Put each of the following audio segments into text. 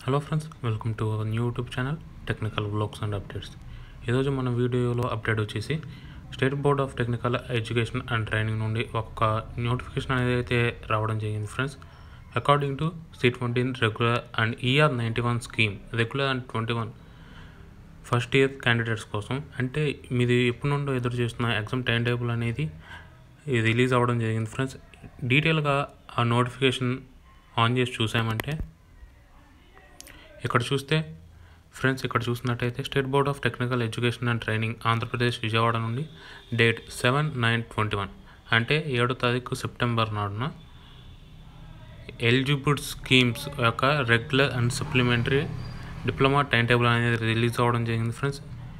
hello friends welcome to our new YouTube channel technical vlogs and updates ఈరోజు మన వీడియోలో update వచ్చేసి state board of technical education and training నుండి ఒక notification అనేది అయితే రావడం జరిగింది friends according to C twenty regular and ER ninety one scheme regular and twenty one first year candidates కోసం అంటే మీది ఎప్పటి నుండో ఎదురు చేస్తున్న ఎగ్జామ్ టైం టేబుల్ అనేది రిలీజ్ అవ్వడం జరిగింది ఫ్రెండ్స్ డీటెయిల్గా ఆ నోటిఫికేషన్ ఆన్ చేసి చూసామంటే ఇక్కడ చూస్తే ఫ్రెండ్స్ ఇక్కడ చూసినట్టయితే state board of technical education and training Andhra Pradesh Vijayawada నుండి date seven nine twenty one అంటే ఏడో తారీఖు సెప్టెంబర్ నాడున ఎలిజిబుల్ స్కీమ్స్ యొక్క regular and supplementary diploma time table అనేది రిలీజ్ అవ్వడం జరిగింది ఫ్రెండ్స్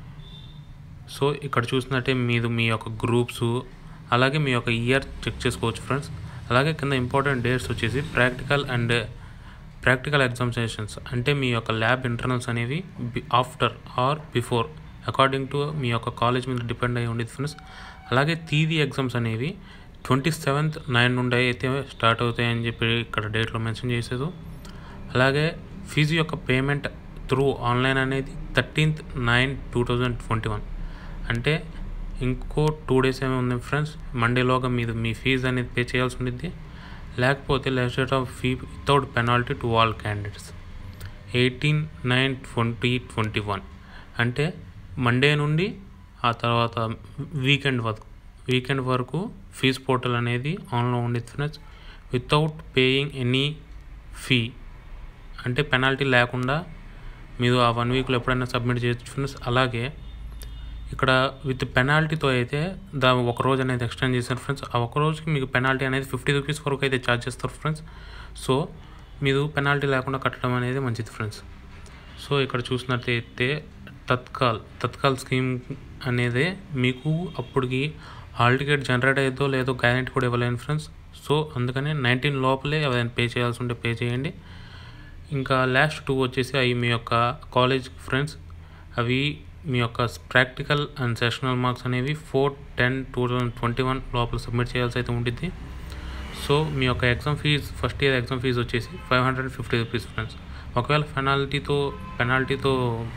సో ఇక్కడ చూసినట్టే మీరు మీ యొక్క గ్రూప్స్ అలాగే మీ యొక్క ఇయర్ చెక్ చేసుకోవచ్చు ఫ్రెండ్స్ అలాగే కింద ఇంపార్టెంట్ డేట్స్ వచ్చేసి ప్రాక్టికల్ అండ్ ప్రాక్టికల్ ఎగ్జామినేషన్స్ అంటే మీ యొక్క ల్యాబ్ ఇంటర్నల్స్ అనేవి after or before according to మీ యొక్క కాలేజ్ మీద డిపెండ్ అయి ఉండేది ఫ్రెండ్స్ అలాగే థీరీ ఎగ్జామ్స్ అనేవి ట్వంటీ సెవెంత్ నైన్ నుండి అయితే స్టార్ట్ అవుతాయని చెప్పి ఇక్కడ డేట్లో మెన్షన్ చేసేది అలాగే ఫీజు యొక్క పేమెంట్ త్రూ ఆన్లైన్ అనేది thirteenth nine two thousand twenty one అంటే ఇంకో టూ డేస్ ఏమి ఉంది ఫ్రెండ్స్ మండేలోగా మీరు మీ ఫీజు అనేది పే చేయాల్సి ఉండిద్ది లేకపోతే last date of fee without penalty to all candidates eighteen nine twenty twenty one అంటే మండే నుండి ఆ తర్వాత వీకెండ్ వరకు వీకెండ్ వరకు ఫీజ్ పోర్టల్ అనేది ఆన్లో ఉండేది friends without paying any fee అంటే పెనాల్టీ లేకుండా మీరు ఆ వన్ వీక్లో ఎప్పుడైనా సబ్మిట్ చేయొచ్చు ఫ్రెండ్స్ అలాగే ఇక్కడ విత్ పెనాల్టీతో అయితే దా ఒక రోజు అనేది ఎక్స్టెండ్ చేశారు ఫ్రెండ్స్ ఆ ఒక రోజుకి మీకు పెనాల్టీ అనేది ఫిఫ్టీ రూపీస్ వరకు అయితే ఛార్జ్ చేస్తారు ఫ్రెండ్స్ సో మీరు పెనాల్టీ లేకుండా కట్టడం అనేది మంచిది ఫ్రెండ్స్ సో ఇక్కడ చూసినట్లయితే తత్కాల్ తత్కాల్ స్కీమ్ అనేది మీకు అప్పటికి హాల్ టికెట్ జనరేట్ అయ్యేదో లేదో గ్యారెంటీ కూడా ఇవ్వలేను ఫ్రెండ్స్ సో అందుకని నైన్టీన్ లోపలే ఎవరైనా పే చేయాల్సి ఉంటే పే చేయండి ఇంకా లాస్ట్ టూ వచ్చేసి అవి మీ యొక్క కాలేజ్ ఫ్రెండ్స్ అవి మీ యొక్క ప్రాక్టికల్ అండ్ సెషనల్ మార్క్స్ అనేవి four ten two thousand twenty one లోపల సబ్మిట్ చేయాల్సి అయితే ఉంటుంది సో మీ యొక్క exam fee first year exam fee వచ్చేసి five hundred fifty rupees friends ఒకవేళ పెనాల్టీతో పెనాల్టీతో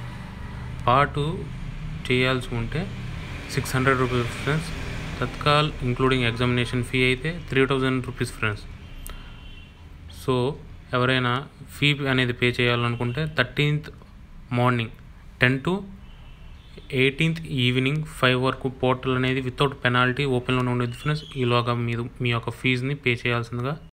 పాటు చేయాల్సి ఉంటే six hundred rupees friends tatkal including examination fee అయితే three thousand rupees friends so ఎవరైనా ఫీ అనేది పే చేయాలనుకుంటే thirteenth morning ten to eighteenth evening five వరకు పోర్టల్ అనేది వితౌట్ పెనాల్టీ ఓపెన్లోనే ఉండేది ఫ్రెండ్స్ ఈలోగా మీరు మీ యొక్క ఫీజుని పే చేయాల్సిందిగా